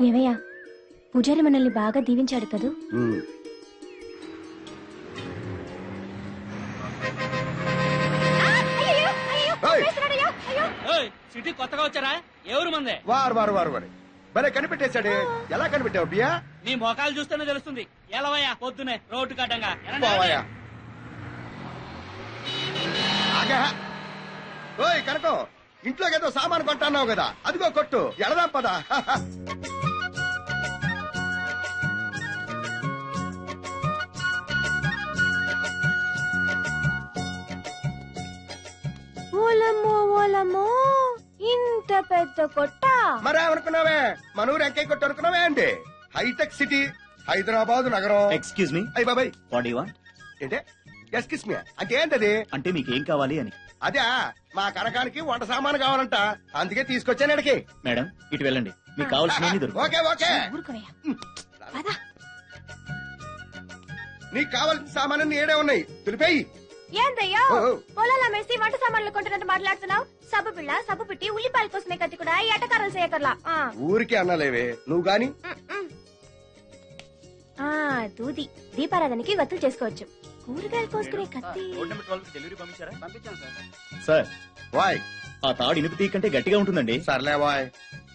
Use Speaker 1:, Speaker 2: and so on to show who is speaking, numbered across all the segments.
Speaker 1: ఏవయ్యా పూజారి మనల్ని బాగా దీవించాడు కదూ
Speaker 2: ఉమ్. ఏయ్!
Speaker 3: సిటీ కొత్తగా వచ్చారా ఎవరు మందే
Speaker 2: వారు వారు వారు వారు భలే కనిపెట్టేశాడే ఎలా కనిపెట్టావు బియ్యా
Speaker 3: మీ మొఖాలు చూస్తేనే తెలుస్తుంది ఎలవయ్యా పొద్దునే రోడ్డు కట్టంగా ఎరండి,
Speaker 2: పోవయ్యా
Speaker 3: ఎరండి.
Speaker 2: ఆగా ఓయ్ కనకం ఇంట్లోకి ఏదో సామాను కొంటున్నావు కదా అదిగో కొట్టు ఎడదాం పదా
Speaker 1: ఓలమ్మో ఓలమ్మో ఇంత పెద్ద కొట్ట
Speaker 2: మరేమనుకున్నావే మన ఊరు ఎంకే కొట్టు అనుకున్నావే అండి హైటెక్ సిటీ హైదరాబాద్ నగరం
Speaker 4: ఎక్స్క్యూజ్ మీ
Speaker 2: అయ్యి బాబాయ్
Speaker 4: వాట్ యు వాంట్
Speaker 2: ఏంటే ఎస్కిస్ మీ అంటే ఏంటది
Speaker 4: అంటే మీకు ఏం కావాలి అని
Speaker 2: అదే మా కనకానికి వంట సామాను కావాలంట అందుకే తీసుకొచ్చాను ఇక్కడికి
Speaker 4: మేడం ఇటు వెళ్ళండి మీకు కావాల్సిన దొరుకుతాయి
Speaker 2: ఓకే ఓకే
Speaker 1: ఊరుకోవయ్యా పద
Speaker 2: నీకు కావాల్సిన సామాను ఏడే ఉన్నాయి తులిపేయి
Speaker 1: ఏందయ్యా
Speaker 2: ఓ, ఓ.
Speaker 1: పొలాలు అమ్మేసి వంట సామాన్లు కొంటున్నట్టు మాట్లాడుతున్నావు సబ్బు పిల్ల సబ్బు పిట్టి ఉల్లిపాయల కోసమే కత్తి కూడా ఈ ఎటకారాలు చేయకర్లా ఆ.
Speaker 2: ఊరికే అన్నలేవే నువ్వు గాని
Speaker 1: ఉమ్, ఉమ్. ఆ దూది దీపారాధనకి వత్తులు చేసుకోవచ్చు కూరగాయలు కోసుకునే కత్తి
Speaker 4: డెలివరీ పంపించారా పంపించాను సార్ సార్
Speaker 2: వాయ్
Speaker 4: ఆ తాడు ఇనుపు తీ కంటే గట్టిగా ఉంటుందండి
Speaker 2: సర్లే వాయ్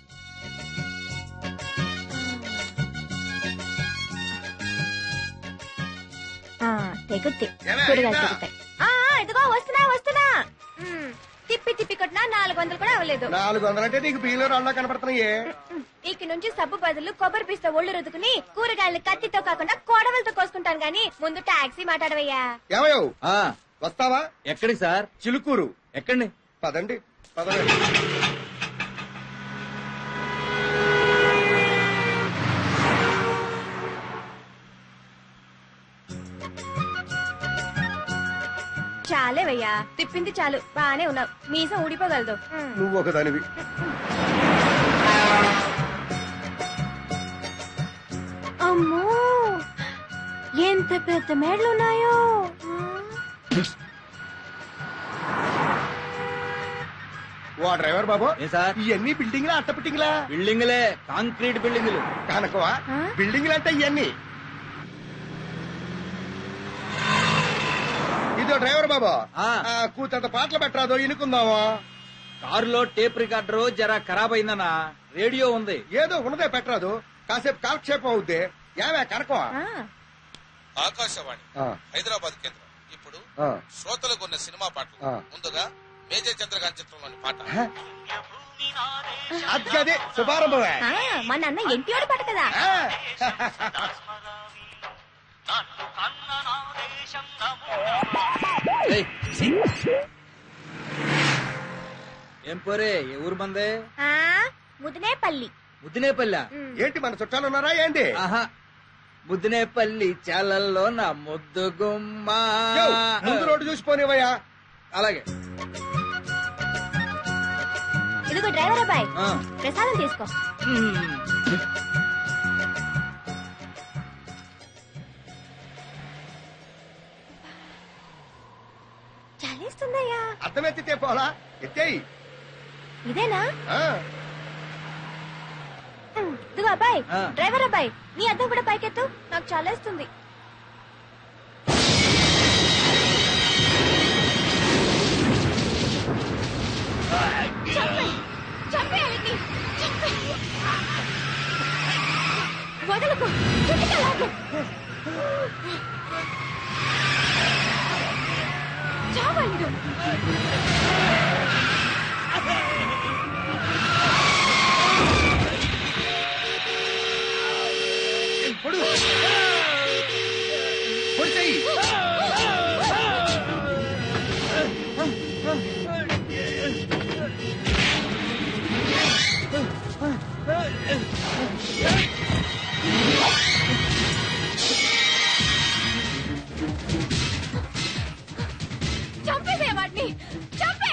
Speaker 1: ఆ తెగుద్ది
Speaker 2: ఏమే,
Speaker 1: కూరగాయలు
Speaker 2: అయిందా?
Speaker 1: తెగుతాయి ఆ ఆ, ఇదిగో వస్తున్నా వస్తున్నా ఉమ్, తిప్పి తిప్పి కొట్టినా నాలుగు వందలు కూడా అవ్వలేదు
Speaker 2: నాలుగు వందలంటే నీకు బియ్యంలో రాళ్ళ కనపడుతున్నాయే
Speaker 1: ఉమ్, ఇక నుంచి సబ్బు బదులు కొబ్బరి పిస్త ఒళ్ళు రుద్దుకుని కూరగాయలు కత్తితో కాకుండా కోడవలతో కోసుకుంటాను గాని ముందు టాక్సీ మాట్లాడవయ్యా
Speaker 2: ఏమయ్యో
Speaker 5: ఆ
Speaker 2: వస్తావా
Speaker 5: ఎక్కడికి సార్
Speaker 2: చిలుకూరు
Speaker 5: ఎక్కడి
Speaker 2: పదండి పదండి
Speaker 1: చాలేవయ్యా తిప్పింది చాలు బానే ఉన్నావు మీసం ఊడిపోగలదు ఉమ్.
Speaker 2: నువ్వు ఒకదానివి
Speaker 1: అమ్మో ఎంత పెద్ద మేడలు ఉన్నాయో
Speaker 2: ఓ డ్రైవర్ బాబు
Speaker 5: ఏ సార్
Speaker 2: ఇవన్నీ బిల్డింగ్లా అట్ట బిల్డింగ్లా
Speaker 5: బిల్డింగ్లే కాంక్రీట్ బిల్డింగ్లు
Speaker 2: కనకవా
Speaker 1: ఆ?
Speaker 2: బిల్డింగ్లు అంటే ఇవన్నీ ఇదో డ్రైవర్ బాబు
Speaker 5: ఆ.
Speaker 2: ఆ, కూతంత పాటలు పెట్టరాదో ఇనుకుందామా
Speaker 5: కారులో టేప్ రికార్డర్ జరా ఖరాబ్ అయిందన్నా రేడియో ఉంది
Speaker 2: ఏదో ఉన్నదే పెట్టరాదు కాసేపు కాలక్షేపం అవుద్ది ఏమే కనకవా
Speaker 1: ఆ,
Speaker 6: ఆకాశవాణి
Speaker 2: ఆ,
Speaker 6: హైదరాబాద్ కేంద్రం ఇప్పుడు
Speaker 2: ఆ.
Speaker 6: శ్రోతలకు ఉన్న సినిమా పాటలు
Speaker 2: ఆ.
Speaker 6: ముందుగా మేజర్ చంద్రకాంత్ చిత్రంలోని పాట
Speaker 2: అది అదే శుభారంభమే
Speaker 1: ఆ, మా నాన్న ఎంటివాడు పాట కదా
Speaker 2: ఆ.
Speaker 5: ఏయ్, ఏం పోరే ఏ ఊరు మందే
Speaker 1: ఆ ముదినేపల్లి
Speaker 5: ముద్దినేపల్లి
Speaker 1: ఉమ్.
Speaker 2: ఏంటి మన చుట్టాలు ఉన్నారా ఏంటి
Speaker 5: ఆహా ముద్దినేపల్లి చాలల్లో నా ముద్దు గుమ్మ
Speaker 2: యో, ముందు రోడ్డు చూసిపోనివయ్యా
Speaker 5: అలాగే
Speaker 1: ఇదిగో డ్రైవర్ అబ్బాయి
Speaker 5: ఆ.
Speaker 1: ప్రసాదం తీసుకో
Speaker 5: మ్మ్.
Speaker 1: చలేస్తుందయ్యా
Speaker 2: అర్థమెత్తితే పోలా ఎత్తేయి
Speaker 1: ఇదేనా
Speaker 2: ఆ.
Speaker 1: ఉమ్, ఇదిగో అబ్బాయి
Speaker 5: ఆ.
Speaker 1: డ్రైవర్ అబ్బాయి నీ అద్దం కూడా పైకెత్తు నాకు చలేస్తుంది చంపేయ్. చంపేయాలి. చంపేయ్. వదలకు చుట్టుకెళ్ళకు చావండు
Speaker 2: పొడు పొడి చెయ్యి
Speaker 1: చంపేసే వాడిని చంపే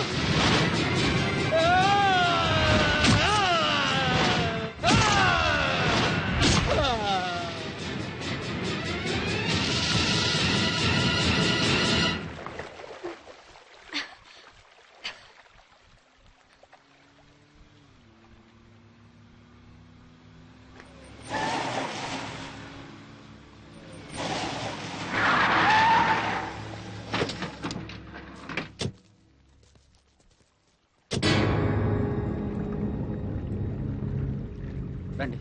Speaker 5: రండి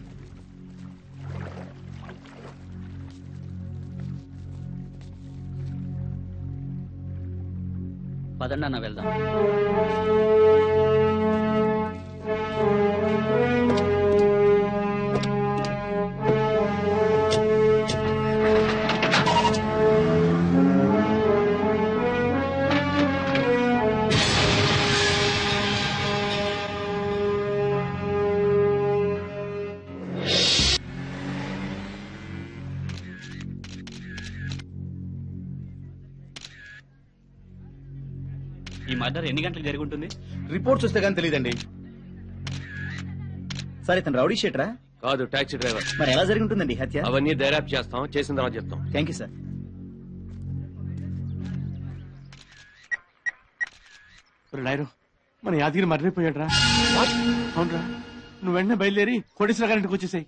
Speaker 3: పదండి అన్న వెళ్దాం ఈ మర్డర్ ఎన్ని గంటలకు జరిగి ఉంటుంది
Speaker 4: రిపోర్ట్స్ వస్తే కానీ తెలియదండి సార్ ఇతను రౌడీ షీటరా
Speaker 7: కాదు టాక్సీ డ్రైవర్
Speaker 4: మరి ఎలా జరిగి ఉంటుందండి ఈ హత్య
Speaker 7: అవన్నీ దర్యాప్తు చేస్తాం చేసిన తర్వాత చెప్తాం
Speaker 4: థ్యాంక్ యూ సార్
Speaker 8: లాయరు మన యాదగిరి మర్రిపోయాడు రా అవునరా నువ్వు వెంటనే బయలుదేరి కోటేశ్వర గారింటికి వచ్చేసాయి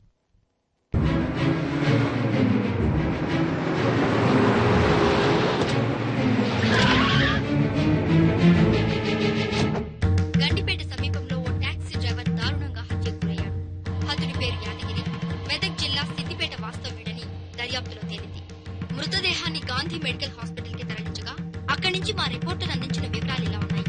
Speaker 9: గండిపేట సమీపంలో ఓ టాక్సీ డ్రైవర్ దారుణంగా హత్యకు గురయ్యాడు హతుడి పేరు యాదగిరి మెదక్ జిల్లా సిద్దిపేట వాస్తవ్యుడని దర్యాప్తులో తేలింది మృతదేహాన్ని గాంధీ మెడికల్ హాస్పిటల్ కి తరలించగా అక్కడి నుంచి మా రిపోర్టర్ అందించిన వివరాలు ఇలా ఉన్నాయి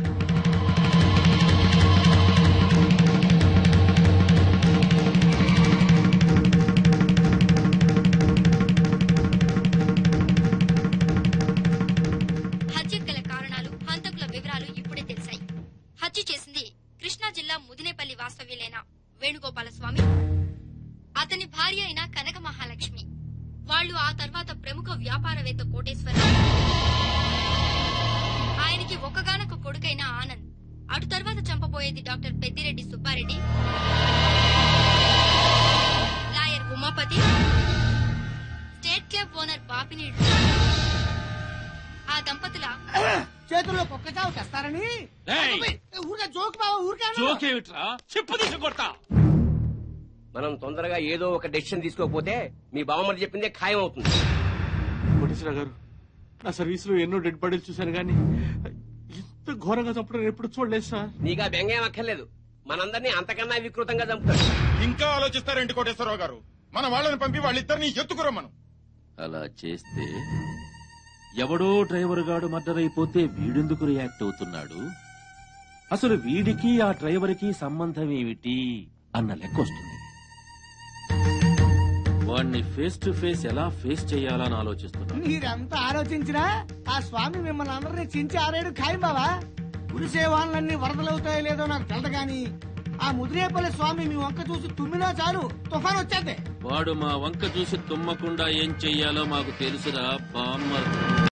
Speaker 9: హత్యకు గల కారణాలు హంతకుల వివరాలు ఇప్పుడే తెలిసాయి హత్య చేసింది కృష్ణా జిల్లా ముదినేపల్లి వాస్తవ్యులైన వేణుగోపాల స్వామి అతని భార్య అయిన కనక మహాలక్ష్మి వాళ్ళు ఆ తర్వాత ప్రముఖ వ్యాపారవేత్త కోటేశ్వరరావు ఆయనకి ఒక్కగానొక్క కొడుకైన ఆనంద్ అటు తర్వాత చంపబోయేది doctor Peddireddy Subbareddy lawyer Umapathi state club owner Bapineedu ఆ దంపతుల
Speaker 3: చేతుల్లో కుక్క చావు తెస్తారని ఊరికే జోక్ బావ ఊరికే
Speaker 8: జోకేమిట్రా చెప్పు తీసి కొడతా
Speaker 7: మనం తొందరగా ఏదో ఒక డెసిషన్ తీసుకోకపోతే మీ బావమరి చెప్పిందే ఖాయం అవుతుంది
Speaker 8: కోటేశ్వర గారు నా సర్వీస్ లో ఎన్నో డెడ్ బాడీలు చూశాను కానీ ఇంత ఘోరంగా చంపడం నేను ఎప్పుడు చూడలేదు సార్
Speaker 7: నీకు ఆ బెంగేం అక్కర్లేదు మనందరినీ అంతకన్నా వికృతంగా చంపుతాడు
Speaker 6: ఇంకా ఆలోచిస్తారేంటి కోటేశ్వరరావు గారు మన వాళ్ళని పంపి వాళ్ళిద్దరిని ఎత్తుకురమ్మను
Speaker 10: అలా చేస్తే ఎవడో డ్రైవర్ గాడు మర్డర్ అయిపోతే వీడెందుకు రియాక్ట్ అవుతున్నాడు అసలు వీడికి ఆ డ్రైవర్కి సంబంధం ఏమిటి అన్న లెక్క వస్తుంది వాణ్ణి ఫేస్ టు ఫేస్ ఎలా ఫేస్ చేయాలని ఆలోచిస్తున్నాడు
Speaker 3: మీరెంత ఆలోచించినా ఆ స్వామి మిమ్మల్ని అందరినీ చించి ఆరేడు ఖాయం బావా కురిసే వాళ్ళన్నీ వరదలవుతాయో లేదో నాకు తెలదు గాని ఆ ముదిరేపల్లి స్వామి మీ వంక చూసి తుమ్మినా చాలు తుఫాన్ వచ్చేద్ది
Speaker 10: వాడు మా వంక చూసి తుమ్మకుండా ఏం చెయ్యాలో మాకు తెలుసురా బామ్మర్